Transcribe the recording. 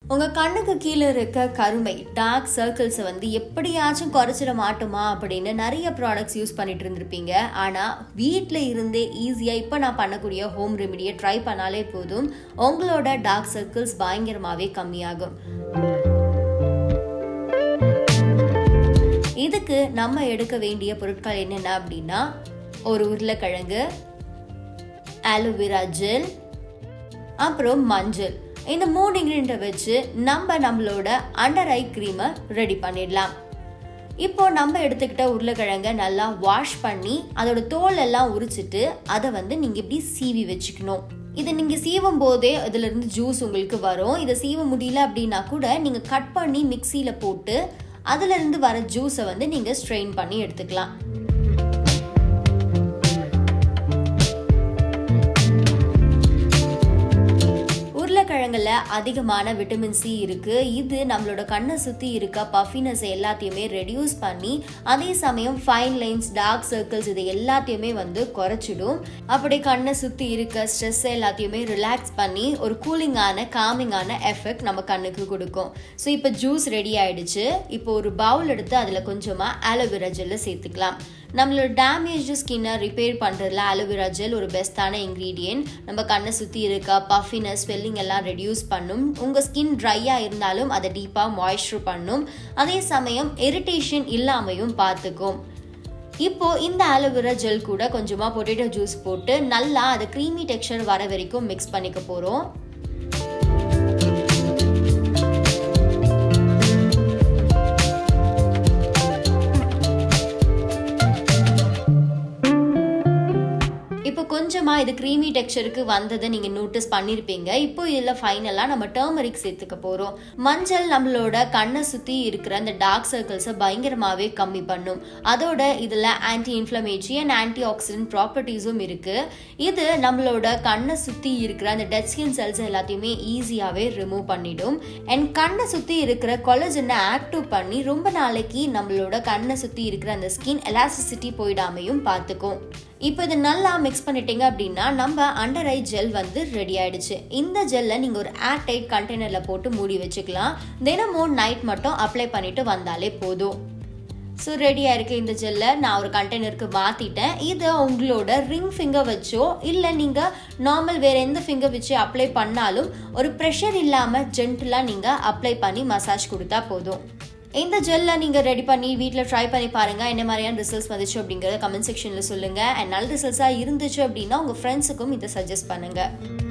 உங்கள் கண்ணுக்கு கீழே இருக்க கருமை டார்க் சர்க்கிள்ஸை வந்து எப்படியாச்சும் குறைச்சிட மாட்டோமா அப்படின்னு நிறைய ப்ராடக்ட்ஸ் யூஸ் பண்ணிட்டு இருந்திருப்பீங்க ஆனால் வீட்டில் இருந்தே ஈஸியாக இப்போ நான் பண்ணக்கூடிய ஹோம் ரெமிடியை ட்ரை பண்ணாலே போதும் உங்களோட டார்க் சர்க்கிள்ஸ் பயங்கரமாகவே கம்மியாகும் இதுக்கு நம்ம எடுக்க வேண்டிய பொருட்கள் என்னென்ன அப்படின்னா ஒரு உருளைக்கிழங்கு ஆலோவேரா ஜெல் அப்புறம் மஞ்சள் இந்த மூணு இன்க்ரீடியண்ட்டை வச்சு நம்ம நம்மளோட அண்டர் ஐ க்ரீமை ரெடி பண்ணிடலாம் இப்போ நம்ம எடுத்துக்கிட்ட உருளைக்கிழங்க நல்லா வாஷ் பண்ணி அதோட தோல் எல்லாம் உரிச்சிட்டு அதை வந்து நீங்கள் இப்படி சீவி வச்சுக்கணும் இதை நீங்கள் சீவும் போதே இதுலேருந்து ஜூஸ் உங்களுக்கு வரும் இதை சீவ முடியல அப்படின்னா கூட நீங்கள் கட் பண்ணி மிக்சியில் போட்டு அதுலேருந்து வர ஜூஸை வந்து நீங்கள் ஸ்ட்ரெயின் பண்ணி எடுத்துக்கலாம் உருளைக்கிழங்குல அதிகமான விட்டமின் சி இருக்கு இது நம்மளோட கண்ணை சுத்தி இருக்க பஃபினஸ் எல்லாத்தையுமே ரெடியூஸ் பண்ணி அதே சமயம் ஃபைன் லைன்ஸ் டார்க் சர்க்கிள்ஸ் இது எல்லாத்தையுமே வந்து குறைச்சிடும் அப்படி கண்ணை சுத்தி இருக்க ஸ்ட்ரெஸ் எல்லாத்தையுமே ரிலாக்ஸ் பண்ணி ஒரு கூலிங்கான காமிங்கான எஃபெக்ட் நம்ம கண்ணுக்கு கொடுக்கும் ஸோ இப்போ ஜூஸ் ரெடி ஆயிடுச்சு இப்போ ஒரு பவுல் எடுத்து அதில் கொஞ்சமாக ஆலோவேரா ஜெல்லை சேர்த்துக்கலாம் நம்மளோட டேமேஜ் ஸ்கின்னை ரிப்பேர் பண்ணுறதுல அலோவேரா ஜெல் ஒரு பெஸ்ட்டான இன்க்ரீடியன்ட் நம்ம கண்ணை சுற்றி இருக்க பஃபினஸ் ஸ்வெல்லிங் எல்லாம் ரெடியூஸ் பண்ணும் உங்கள் ஸ்கின் ட்ரையாக இருந்தாலும் அதை டீப்பாக மாய்ஸ்சர் பண்ணும் அதே சமயம் இரிட்டேஷன் இல்லாமையும் பார்த்துக்கும் இப்போ இந்த ஆலோவேரா ஜெல் கூட கொஞ்சமாக பொட்டேட்டோ ஜூஸ் போட்டு நல்லா அதை க்ரீமி டெக்ஸ்சர் வர வரைக்கும் மிக்ஸ் பண்ணிக்க போகிறோம் இப்போ கொஞ்சமாக இது க்ரீமி டெக்ஸ்சருக்கு வந்ததை நீங்கள் நோட்டீஸ் பண்ணியிருப்பீங்க இப்போ இதில் ஃபைனலாக நம்ம டர்மரிக் சேர்த்துக்க போகிறோம் மஞ்சள் நம்மளோட கண்ணை சுற்றி இருக்கிற அந்த டார்க் சர்க்கிள்ஸை பயங்கரமாகவே கம்மி பண்ணும் அதோட இதில் anti inflammatory and anti oxidant ப்ராப்பர்ட்டிஸும் இருக்குது இது நம்மளோட கண்ணை சுற்றி இருக்கிற அந்த டெட் ஸ்கின் செல்ஸ் எல்லாத்தையுமே ஈஸியாகவே ரிமூவ் பண்ணிடும் அண்ட் கண்ணை சுற்றி இருக்கிற கொலஜனை ஆக்டிவ் பண்ணி ரொம்ப நாளைக்கு நம்மளோட கண்ணை சுற்றி இருக்கிற அந்த ஸ்கின் எலாஸ்டிசிட்டி போயிடாமையும் பார்த்துக்கும் இப்போ இது நல்லா மிக்ஸ் பண்ணிட்டீங்க அப்படின்னா நம்ம அண்டர் ஐ ஜெல் வந்து ரெடி ஆயிடுச்சு இந்த ஜெல்லை நீங்கள் ஒரு ஏர் டைட் கண்டெய்னரில் போட்டு மூடி வச்சுக்கலாம் தினமும் நைட் மட்டும் அப்ளை பண்ணிட்டு வந்தாலே போதும் ஸோ ரெடியாக இருக்குது இந்த ஜெல்லை நான் ஒரு கண்டெய்னருக்கு மாற்றிட்டேன் இதை உங்களோட ரிங் ஃபிங்கர் வச்சோ இல்லை நீங்கள் நார்மல் வேறு எந்த ஃபிங்கர் வச்சு அப்ளை பண்ணாலும் ஒரு ப்ரெஷர் இல்லாமல் ஜென்டிலாக நீங்கள் அப்ளை பண்ணி மசாஜ் கொடுத்தா போதும் இந்த ஜெல்லை நீங்கள் ரெடி பண்ணி வீட்டில் ட்ரை பண்ணி பாருங்கள் என்ன மாதிரியான ரிசல்ட்ஸ் வந்துச்சு அப்படிங்கிறத கமெண்ட் செக்ஷனில் சொல்லுங்கள் அண்ட் நல்ல ரிசல்ட்ஸாக இருந்துச்சு அப்படின்னா உங்கள் ஃப்ரெண்ட்ஸுக்கும் இதை சஜஸ்ட் பண்ணுங்கள்